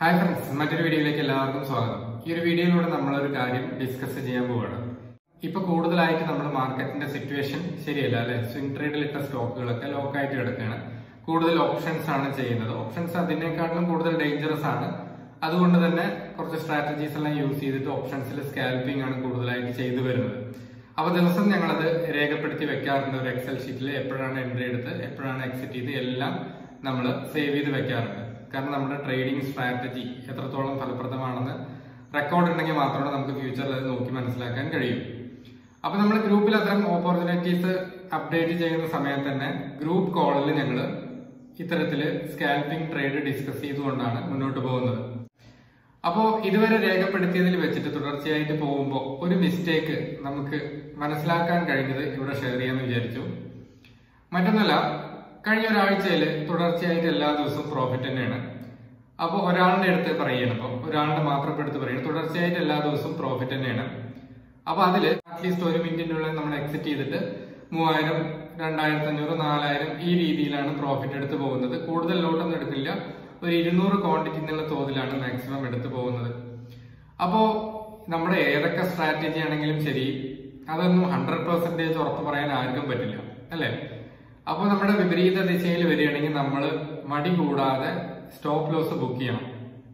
hi friends മറ്റൊരു വീഡിയോയിലേക്ക് എല്ലാവർക്കും സ്വാഗതം ഈ ഒരു വീഡിയോയിലൂടെ നമ്മളൊരു കാര്യം ഡിസ്കസ് ചെയ്യാൻ പോവുകയാണ് ഇപ്പൊ കൂടുതലായിട്ട് നമ്മൾ മാർക്കറ്റിന്റെ സിറ്റുവേഷൻ ശരിയല്ല അല്ലെ സ്വിംഗ് ട്രേഡിൽ ഇട്ട സ്റ്റോക്കുകളൊക്കെ ലോക്കായിട്ട് കിടക്കുകയാണ് കൂടുതൽ ഓപ്ഷൻസ് ആണ് ചെയ്യുന്നത് ഓപ്ഷൻസ് അതിനേക്കാട്ടിലും കൂടുതൽ ഡേഞ്ചറസ് ആണ് അതുകൊണ്ട് തന്നെ കുറച്ച് സ്ട്രാറ്റജീസ് എല്ലാം യൂസ് ചെയ്തിട്ട് ഓപ്ഷൻസിൽ സ്കാൽപ്പിംഗ് ആണ് കൂടുതലായിട്ട് ചെയ്തു വരുന്നത് അപ്പൊ ദിവസം ഞങ്ങളത് രേഖപ്പെടുത്തി വെക്കാറുണ്ട് ഒരു എക്സൽ ഷീറ്റിൽ എപ്പോഴാണ് എൻട്രി എടുത്ത് എപ്പോഴാണ് എക്സിറ്റ് ചെയ്ത് എല്ലാം നമ്മൾ സേവ് ചെയ്ത് വെക്കാറുണ്ട് കാരണം നമ്മുടെ ട്രേഡിംഗ് സ്ട്രാറ്റജി എത്രത്തോളം ഫലപ്രദമാണെന്ന് റെക്കോർഡ് ഉണ്ടെങ്കിൽ മാത്രമേ നമുക്ക് ഫ്യൂച്ചറിൽ അത് നോക്കി മനസ്സിലാക്കാൻ കഴിയൂ അപ്പൊ നമ്മൾ ഗ്രൂപ്പിൽ അത്തരം ഓപ്പർച്യൂണിറ്റീസ് അപ്ഡേറ്റ് ചെയ്യുന്ന സമയത്ത് തന്നെ ഗ്രൂപ്പ് കോളിൽ ഞങ്ങൾ ഇത്തരത്തില് സ്കാൽപ്പിംഗ് ട്രേഡ് ഡിസ്കസ് ചെയ്തുകൊണ്ടാണ് മുന്നോട്ട് പോകുന്നത് അപ്പോ ഇതുവരെ രേഖപ്പെടുത്തിയതിൽ വെച്ചിട്ട് തുടർച്ചയായിട്ട് പോകുമ്പോൾ ഒരു മിസ്റ്റേക്ക് നമുക്ക് മനസ്സിലാക്കാൻ കഴിഞ്ഞത് ഇവിടെ ഷെയർ ചെയ്യാന്ന് വിചാരിച്ചു മറ്റൊന്നല്ല കഴിഞ്ഞ ഒരാഴ്ചയിൽ തുടർച്ചയായിട്ട് എല്ലാ ദിവസവും പ്രോഫിറ്റ് തന്നെയാണ് അപ്പോൾ ഒരാളുടെ അടുത്ത് പറയണം അപ്പോൾ ഒരാളുടെ മാത്രം എടുത്ത് പറയണം തുടർച്ചയായിട്ട് എല്ലാ ദിവസവും പ്രോഫിറ്റ് തന്നെയാണ് അപ്പൊ അതില് അറ്റ്ലീസ്റ്റ് ഒരു മിനിറ്റിനുള്ളിൽ നമ്മൾ എക്സിറ്റ് ചെയ്തിട്ട് മൂവായിരം രണ്ടായിരത്തി അഞ്ഞൂറ് നാലായിരം ഈ രീതിയിലാണ് പ്രോഫിറ്റ് എടുത്ത് പോകുന്നത് കൂടുതൽ ലോട്ടൊന്നും എടുക്കില്ല ഒരു ഇരുന്നൂറ് ക്വാണ്ടിറ്റി എന്നുള്ള തോതിലാണ് മാക്സിമം എടുത്തു പോകുന്നത് അപ്പോ നമ്മുടെ ഏതൊക്കെ സ്ട്രാറ്റജി ആണെങ്കിലും ശരി അതൊന്നും ഹൺഡ്രഡ് പെർസെന്റേജ് ഉറപ്പ് പറയാൻ ആർക്കും പറ്റില്ല അല്ലെ അപ്പൊ നമ്മുടെ വിപരീത ദിശയിൽ വരികയാണെങ്കിൽ നമ്മൾ മടി കൂടാതെ സ്റ്റോപ്പ് ലോസ് ബുക്ക് ചെയ്യണം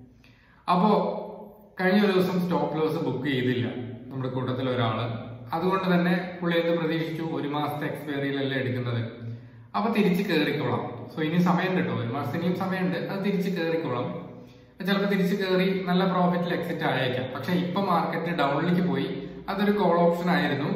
അപ്പോ കഴിഞ്ഞ ഒരു ദിവസം സ്റ്റോപ്പ് ലോസ് ബുക്ക് ചെയ്തില്ല നമ്മുടെ കൂട്ടത്തിൽ ഒരാള് അതുകൊണ്ട് തന്നെ പുള്ളി എന്ത് പ്രതീക്ഷിച്ചു ഒരു മാസത്തെ എക്സ്പയറിയിലല്ലേ എടുക്കുന്നത് അപ്പൊ തിരിച്ച് കയറിക്കോളാം സോ ഇനി സമയമുണ്ട് കേട്ടോ ഒരു മാസത്തിന് ഇനിയും സമയമുണ്ട് അത് തിരിച്ച് കയറിക്കോളാം ചിലപ്പോൾ തിരിച്ച് കയറി നല്ല പ്രോഫിറ്റിൽ എക്സിറ്റ് ആയേക്കാം പക്ഷെ ഇപ്പൊ മാർക്കറ്റ് ഡൗണിലേക്ക് പോയി അതൊരു കോൾ ഓപ്ഷൻ ആയിരുന്നു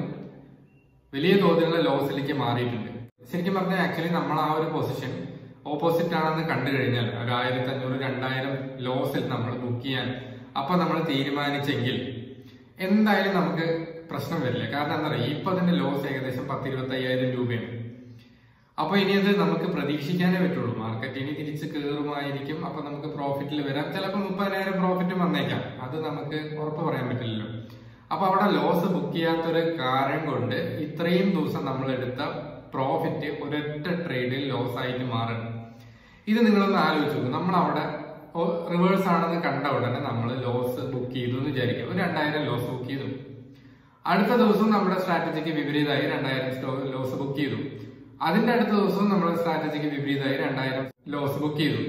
വലിയ തോതിലുള്ള ലോസിലേക്ക് മാറിയിട്ടുണ്ട് ശരിക്കും പറഞ്ഞാൽ ആക്ച്വലി നമ്മൾ ആ ഒരു പൊസിഷൻ ഓപ്പോസിറ്റ് ആണെന്ന് കണ്ടു കഴിഞ്ഞാൽ ഒരു ആയിരത്തി അഞ്ഞൂറ് രണ്ടായിരം ലോസിൽ നമ്മൾ ബുക്ക് ചെയ്യാൻ അപ്പൊ നമ്മൾ തീരുമാനിച്ചെങ്കിൽ എന്തായാലും നമുക്ക് പ്രശ്നം വരില്ല കാരണം എന്താ പറയുക ഇപ്പൊ അതിന്റെ ലോസ് ഏകദേശം പത്ത് ഇരുപത്തി അയ്യായിരം രൂപയാണ് അപ്പൊ ഇനി അത് നമുക്ക് പ്രതീക്ഷിക്കാനേ പറ്റുള്ളൂ മാർക്കറ്റ് ഇനി തിരിച്ച് കയറുമായിരിക്കും അപ്പൊ നമുക്ക് പ്രോഫിറ്റിൽ വരാം ചിലപ്പോൾ മുപ്പതിനായിരം പ്രോഫിറ്റ് വന്നേക്കാം അത് നമുക്ക് ഉറപ്പ് പറയാൻ പറ്റില്ലല്ലോ അപ്പൊ അവിടെ ലോസ് ബുക്ക് ചെയ്യാത്തൊരു കാരണം കൊണ്ട് ഇത്രയും ദിവസം നമ്മൾ എടുത്ത പ്രോഫിറ്റ് ഒരൊറ്റ ട്രേഡിൽ ലോസ് ആയിട്ട് മാറണം ഇത് നിങ്ങളൊന്ന് ആലോചിച്ച് നോക്കും നമ്മൾ അവിടെ റിവേഴ്സ് ആണെന്ന് കണ്ട ഉടനെ നമ്മൾ ലോസ് ബുക്ക് ചെയ്തു എന്ന് വിചാരിക്കും ഒരു രണ്ടായിരം ലോസ് ബുക്ക് ചെയ്തു അടുത്ത ദിവസം നമ്മുടെ സ്ട്രാറ്റജിക്ക് വിപരീതമായി രണ്ടായിരം ലോസ് ബുക്ക് ചെയ്തു അതിന്റെ അടുത്ത ദിവസവും നമ്മുടെ സ്ട്രാറ്റജിക്ക് വിപരീതമായി രണ്ടായിരം ലോസ് ബുക്ക് ചെയ്തു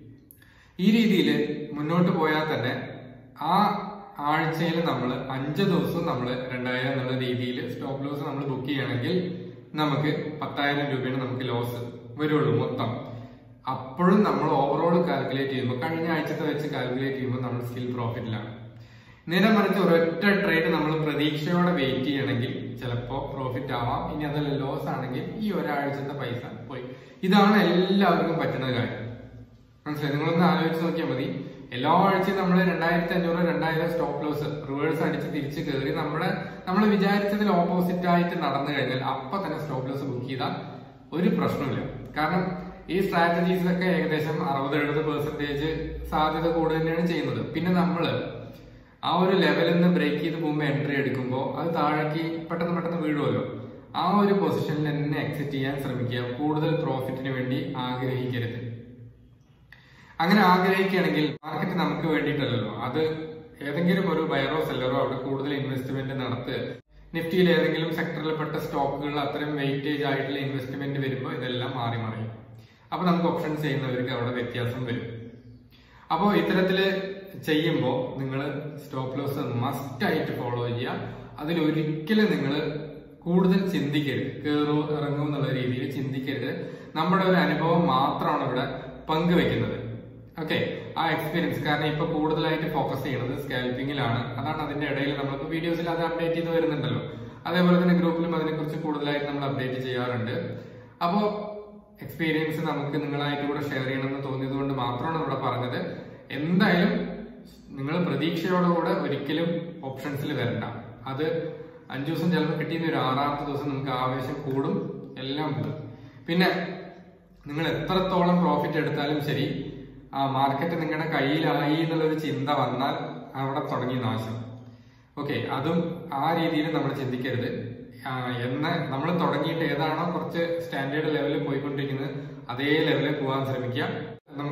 ഈ രീതിയിൽ മുന്നോട്ട് പോയാൽ തന്നെ ആ ആഴ്ചയിൽ നമ്മൾ അഞ്ച് ദിവസം നമ്മൾ രണ്ടായിരം എന്നുള്ള രീതിയിൽ സ്റ്റോപ്പ് ലോസ് നമ്മൾ ബുക്ക് ചെയ്യുകയാണെങ്കിൽ നമുക്ക് പത്തായിരം രൂപയാണ് നമുക്ക് ലോസ് വരുള്ളൂ മൊത്തം അപ്പോഴും നമ്മൾ ഓവറോൾ കാൽക്കുലേറ്റ് ചെയ്യുമ്പോൾ കഴിഞ്ഞ ആഴ്ചത്തെ വെച്ച് കാൽക്കുലേറ്റ് ചെയ്യുമ്പോൾ നമ്മൾ സ്റ്റിൽ പ്രോഫിറ്റിലാണ് നേരെ മറിച്ച് ഒരൊറ്റ ട്രേഡ് നമ്മൾ പ്രതീക്ഷയോടെ വെയിറ്റ് ചെയ്യണമെങ്കിൽ ചിലപ്പോൾ പ്രോഫിറ്റ് ആവാം ഇനി അതല്ല ലോസ് ആണെങ്കിൽ ഈ ഒരാഴ്ചത്തെ പൈസ പോയി ഇതാണ് എല്ലാവർക്കും പറ്റുന്ന കാര്യം മനസ്സിലായി നിങ്ങളൊന്ന് ആലോചിച്ച് നോക്കിയാൽ മതി എല്ലാ ആഴ്ചയും നമ്മൾ രണ്ടായിരത്തി അഞ്ഞൂറ് രണ്ടായിരം സ്റ്റോപ്പ് ലോസ് റിവേഴ്സ് അടിച്ച് തിരിച്ച് കയറി നമ്മുടെ നമ്മൾ വിചാരിച്ചതിൽ ഓപ്പോസിറ്റ് ആയിട്ട് നടന്നു കഴിഞ്ഞാൽ അപ്പൊ തന്നെ സ്റ്റോപ്പ് ലോസ് ബുക്ക് ചെയ്താൽ ഒരു പ്രശ്നമില്ല കാരണം ഈ സ്ട്രാറ്റജീസിലൊക്കെ ഏകദേശം അറുപത് എഴുപത് പെർസെന്റേജ് സാധ്യത കൂടുതൽ തന്നെയാണ് ചെയ്യുന്നത് പിന്നെ നമ്മള് ആ ഒരു ലെവലിൽ നിന്ന് ബ്രേക്ക് ചെയ്ത് പോകുമ്പോൾ എൻട്രി എടുക്കുമ്പോൾ അത് താഴേക്ക് പെട്ടെന്ന് പെട്ടെന്ന് വീഴുമല്ലോ ആ ഒരു പൊസിഷനിൽ തന്നെ എക്സിറ്റ് ചെയ്യാൻ ശ്രമിക്കുക കൂടുതൽ പ്രോഫിറ്റിന് വേണ്ടി ആഗ്രഹിക്കരുത് അങ്ങനെ ആഗ്രഹിക്കുകയാണെങ്കിൽ മാർക്കറ്റ് നമുക്ക് വേണ്ടിയിട്ടല്ലല്ലോ അത് ഏതെങ്കിലും ഒരു ബയറോ സെല്ലറോ അവിടെ കൂടുതൽ ഇൻവെസ്റ്റ്മെന്റ് നടത്തുക നിഫ്റ്റിയിൽ ഏതെങ്കിലും സെക്ടറിൽപ്പെട്ട സ്റ്റോക്കുകൾ അത്രയും വെയിറ്റേജ് ആയിട്ടുള്ള ഇൻവെസ്റ്റ്മെന്റ് വരുമ്പോൾ ഇതെല്ലാം മാറി മറിയും അപ്പൊ നമുക്ക് ഓപ്ഷൻസ് ചെയ്യുന്നവർക്ക് അവിടെ വ്യത്യാസം വരും അപ്പോൾ ഇത്തരത്തില് ചെയ്യുമ്പോൾ നിങ്ങൾ സ്റ്റോപ്പ് ലോസ് മസ്റ്റ് ആയിട്ട് ഫോളോ ചെയ്യുക അതിൽ ഒരിക്കലും നിങ്ങൾ കൂടുതൽ ചിന്തിക്കരുത് കയറൂ ഇറങ്ങൂ എന്നുള്ള രീതിയിൽ ചിന്തിക്കരുത് നമ്മുടെ ഒരു അനുഭവം മാത്രമാണ് ഇവിടെ പങ്കുവെക്കുന്നത് ഓക്കെ ആ എക്സ്പീരിയൻസ് കാരണം ഇപ്പൊ കൂടുതലായിട്ട് ഫോക്കസ് ചെയ്യുന്നത് സ്കാൽപ്പിങ്ങിലാണ് അതാണ് അതിന്റെ ഇടയിൽ നമ്മളിപ്പോ വീഡിയോസിൽ അത് അപ്ഡേറ്റ് ചെയ്ത് വരുന്നുണ്ടല്ലോ അതേപോലെ തന്നെ ഗ്രൂപ്പിലും അതിനെക്കുറിച്ച് കൂടുതലായിട്ട് നമ്മൾ അപ്ഡേറ്റ് ചെയ്യാറുണ്ട് അപ്പോ എക്സ്പീരിയൻസ് നമുക്ക് നിങ്ങളായിട്ട് കൂടെ ഷെയർ ചെയ്യണമെന്ന് തോന്നിയത് കൊണ്ട് മാത്രമാണ് ഇവിടെ പറഞ്ഞത് എന്തായാലും നിങ്ങൾ പ്രതീക്ഷയോടുകൂടെ ഒരിക്കലും ഓപ്ഷൻസിൽ വരണ്ട അത് അഞ്ചു ദിവസം ചിലപ്പോൾ കിട്ടിയെന്ന് ഒരു ആറാമത്തെ ദിവസം നിങ്ങൾക്ക് ആവേശം കൂടും എല്ലാം കൂടും പിന്നെ നിങ്ങൾ എത്രത്തോളം പ്രോഫിറ്റ് എടുത്താലും ശരി ആ മാർക്കറ്റ് നിങ്ങളുടെ കയ്യിലായി എന്നുള്ളൊരു ചിന്ത വന്നാൽ അവിടെ തുടങ്ങി നാശം ഓക്കെ അതും ആ രീതിയിൽ നമ്മൾ ചിന്തിക്കരുത് എന്ന് നമ്മൾ തുടങ്ങിയിട്ട് ഏതാണോ കുറച്ച് സ്റ്റാൻഡേർഡ് ലെവലിൽ പോയിക്കൊണ്ടിരിക്കുന്നത് അതേ ലെവലിൽ പോകാൻ ശ്രമിക്കുക നമുക്ക്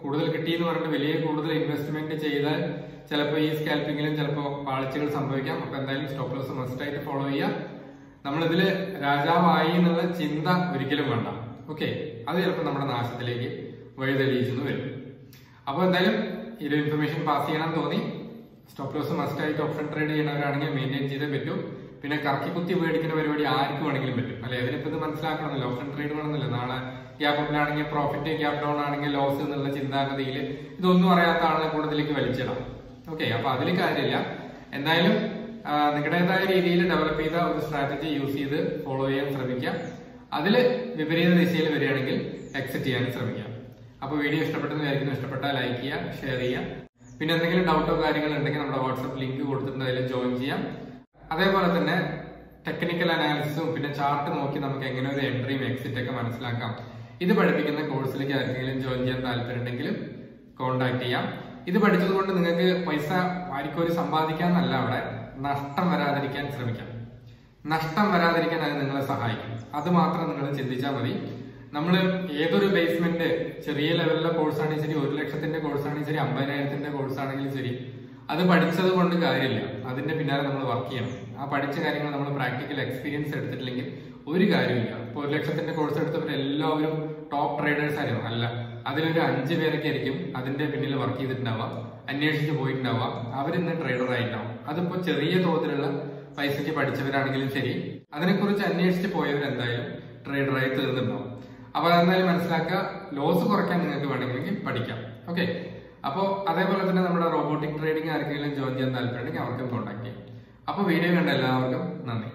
കൂടുതൽ കിട്ടിയെന്ന് പറഞ്ഞിട്ട് വലിയ കൂടുതൽ ഇൻവെസ്റ്റ്മെന്റ് ചെയ്താൽ ചിലപ്പോൾ ഈ സ്കാൽപ്പിങ്ങിലും ചിലപ്പോൾ പാളിച്ചകൾ സംഭവിക്കാം അപ്പൊ എന്തായാലും സ്റ്റോപ്പ് ലോസ് മസ്റ്റ് ആയിട്ട് ഫോളോ ചെയ്യുക നമ്മളിതില് രാജാവായി എന്നുള്ള ചിന്ത ഒരിക്കലും വേണ്ട ഓക്കെ അത് ചിലപ്പോൾ നമ്മുടെ നാശത്തിലേക്ക് വഴിതെളിയിച്ചെന്ന് വരും അപ്പോൾ എന്തായാലും ഈ ഒരു ഇൻഫർമേഷൻ പാസ് ചെയ്യണം തോന്നി സ്റ്റോപ്പ് ലോസ് മസ്റ്റ് ആയിട്ട് ഓപ്ഷൻ ട്രേഡ് ചെയ്യണവരാണെങ്കിൽ മെയിൻറ്റെയിൻ ചെയ്തേ പറ്റൂ പിന്നെ കറക്കി കുത്തി മേടിക്കുന്ന പരിപാടി ആർക്ക് വേണമെങ്കിലും പറ്റും അല്ലെ അതിനിപ്പോ ഇത് മനസ്സിലാക്കണമെന്നില്ല ഓപ്ഷൻ ട്രേഡ് വേണമെന്നില്ല നാളെ ഗ്യാപ്പ് അപ്പിലാണെങ്കിൽ പ്രോഫിറ്റ് ഗ്യാപ്പ് ഡൗൺ ആണെങ്കിൽ ലോസ് എന്നുള്ള ചിന്താഗതിയിൽ ഇതൊന്നും അറിയാത്ത ആളെ കൂടുതലേക്ക് വലിച്ചിടാം ഓക്കെ അപ്പൊ അതിൽ കാര്യമില്ല എന്തായാലും ആ, നിങ്ങളുടേതായ രീതിയിൽ ഡെവലപ്പ് ചെയ്ത ഒരു സ്ട്രാറ്റജി യൂസ് ചെയ്ത് ഫോളോ ചെയ്യാൻ ശ്രമിക്കാം അതിൽ വിപരീത ദിശയിൽ വരികയാണെങ്കിൽ എക്സിറ്റ് ചെയ്യാൻ ശ്രമിക്കാം അപ്പൊ വീഡിയോ ഇഷ്ടപ്പെട്ടെന്ന് വിചാരിക്കുന്നു ഇഷ്ടപ്പെട്ടാൽ ലൈക്ക് ചെയ്യുക ഷെയർ ചെയ്യുക പിന്നെ എന്തെങ്കിലും ഡൗട്ടോ കാര്യങ്ങൾ ഉണ്ടെങ്കിൽ നമ്മുടെ വാട്സപ്പ് ലിങ്ക് കൊടുത്തിട്ടുണ്ട് അതിൽ ജോയിൻ ചെയ്യാം അതേപോലെ തന്നെ ടെക്നിക്കൽ അനാലിസിസും പിന്നെ ചാർട്ട് നോക്കി നമുക്ക് എങ്ങനെ ഒരു എൻട്രിയും എക്സിറ്റ് ഒക്കെ മനസ്സിലാക്കാം ഇത് പഠിപ്പിക്കുന്ന കോഴ്സിലേക്ക് ആർക്കെങ്കിലും ജോയിൻ ചെയ്യാൻ താല്പര്യമുണ്ടെങ്കിലും കോൺടാക്ട് ചെയ്യാം ഇത് പഠിച്ചത് കൊണ്ട് നിങ്ങൾക്ക് പൈസ വാരിക്കോരി സമ്പാദിക്കാന്നല്ല അവിടെ നഷ്ടം വരാതിരിക്കാൻ ശ്രമിക്കാം നഷ്ടം വരാതിരിക്കാൻ അത് നിങ്ങളെ സഹായിക്കും അത് മാത്രം നിങ്ങൾ ചിന്തിച്ചാൽ മതി നമ്മൾ ഏതൊരു ബേസ്മെന്റ് ചെറിയ ലെവലിലെ കോഴ്സാണെങ്കിൽ ശരി ഒരു ലക്ഷത്തിന്റെ കോഴ്സാണെങ്കിൽ ശരി അമ്പതിനായിരത്തിന്റെ കോഴ്സാണെങ്കിലും ശരി അത് പഠിച്ചത് കൊണ്ട് കാര്യമില്ല അതിന്റെ പിന്നാലെ നമ്മൾ വർക്ക് ചെയ്യണം ആ പഠിച്ച കാര്യങ്ങൾ നമ്മൾ പ്രാക്ടിക്കൽ എക്സ്പീരിയൻസ് എടുത്തിട്ടില്ലെങ്കിൽ ഒരു കാര്യമില്ല ഇപ്പൊ ഒരു ലക്ഷത്തിന്റെ കോഴ്സ് എടുത്തവർ എല്ലാവരും ടോപ്പ് ട്രേഡേഴ്സ് ആയിരുന്നു അല്ല അതിലൊരു അഞ്ച് പേരൊക്കെ ആയിരിക്കും അതിന്റെ പിന്നിൽ വർക്ക് ചെയ്തിട്ടുണ്ടാവുക അന്വേഷിച്ച് പോയിട്ടുണ്ടാവുക അവരിന്ന് ട്രേഡർ ആയിട്ടുണ്ടാവും അതിപ്പോ ചെറിയ തോതിലുള്ള പൈസയ്ക്ക് പഠിച്ചവരാണെങ്കിലും ശരി അതിനെക്കുറിച്ച് അന്വേഷിച്ച് പോയവരെന്തായാലും ട്രേഡറായി തീർന്നിട്ടുണ്ടാവും അപ്പൊ അതെന്തായാലും മനസ്സിലാക്കുക ലോസ് കുറയ്ക്കാൻ നിങ്ങൾക്ക് വേണമെങ്കിൽ പഠിക്കാം ഓക്കെ അപ്പോൾ അതേപോലെ തന്നെ നമ്മുടെ റോബോട്ടിക് ട്രേഡിംഗ് ആർക്കെങ്കിലും ജോയിൻ ചെയ്യാൻ താല്പര്യമുണ്ടെങ്കിൽ അവർക്കും കോൺടാക്ട് ചെയ്യാം അപ്പോൾ വീഡിയോ കണ്ട എല്ലാവർക്കും നന്ദി